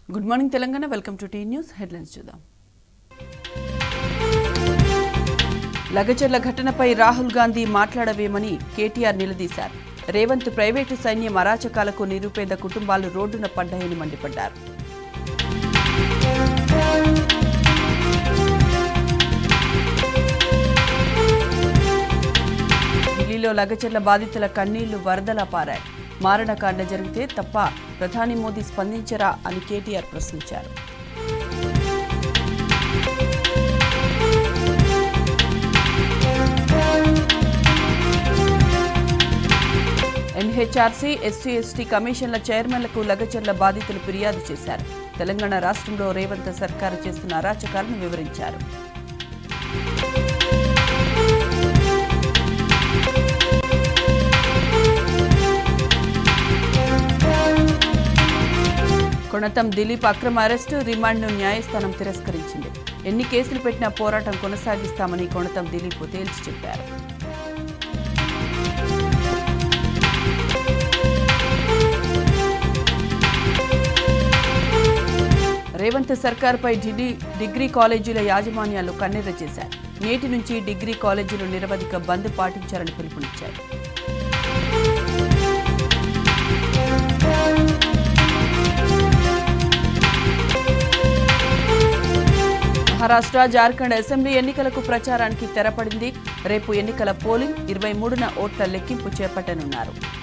good morning Telangana welcome to T News headlines చూద్దాం లగచర్ల ఘటనపై రాహుల్ గాంధీ మాట్లాడవేమని కేటీఆర్ నిలదీశారు రేవంత్ ప్రైవేటు సైన్యం అరాచకాలకు నిరుపేద కుటుంబాలు రోడ్డున పడ్డాయని మండిపడ్డారు ఢిల్లీలో లగచర్ల బాధితుల కన్నీళ్లు వరదలా పారాయి మారణకాండ జరిగితే తప్ప ప్రధాని మోదీ స్పందించరా అని కేటీఆర్ ప్రశ్నించారు ఎన్హెచ్ఆర్సీ ఎస్సీ ఎస్టీ కమిషన్ల చైర్మన్లకు లగచర్ల బాధితులు ఫిర్యాదు చేశారు తెలంగాణ రాష్ట్రంలో రేవంత్ సర్కారు చేస్తున్న అరాచకాలను వివరించారు కొణతం దిలీప్ అక్రమ అరెస్టు రిమాండ్ను న్యాయస్థానం తిరస్కరించింది ఎన్ని కేసులు పెట్టినా పోరాటం కొనసాగిస్తామని కొణతం దిలీప్ తేల్చి చెప్పారు రేవంత్ సర్కార్పై ఢిల్లీ డిగ్రీ కాలేజీల యాజమాన్యాలు కన్నెర్ర చేశారు నేటి నుంచి డిగ్రీ కాలేజీలు నిరవధిక బంద్ పాటించాలని పిలుపునిచ్చారు మహారాష్ట్ర జార్ఖండ్ అసెంబ్లీ ఎన్నికలకు ప్రచారానికి తెరపడింది రేపు ఎన్నికల పోలింగ్ ఇరవై మూడున ఓట్ల లెక్కింపు చేపట్టనున్నారు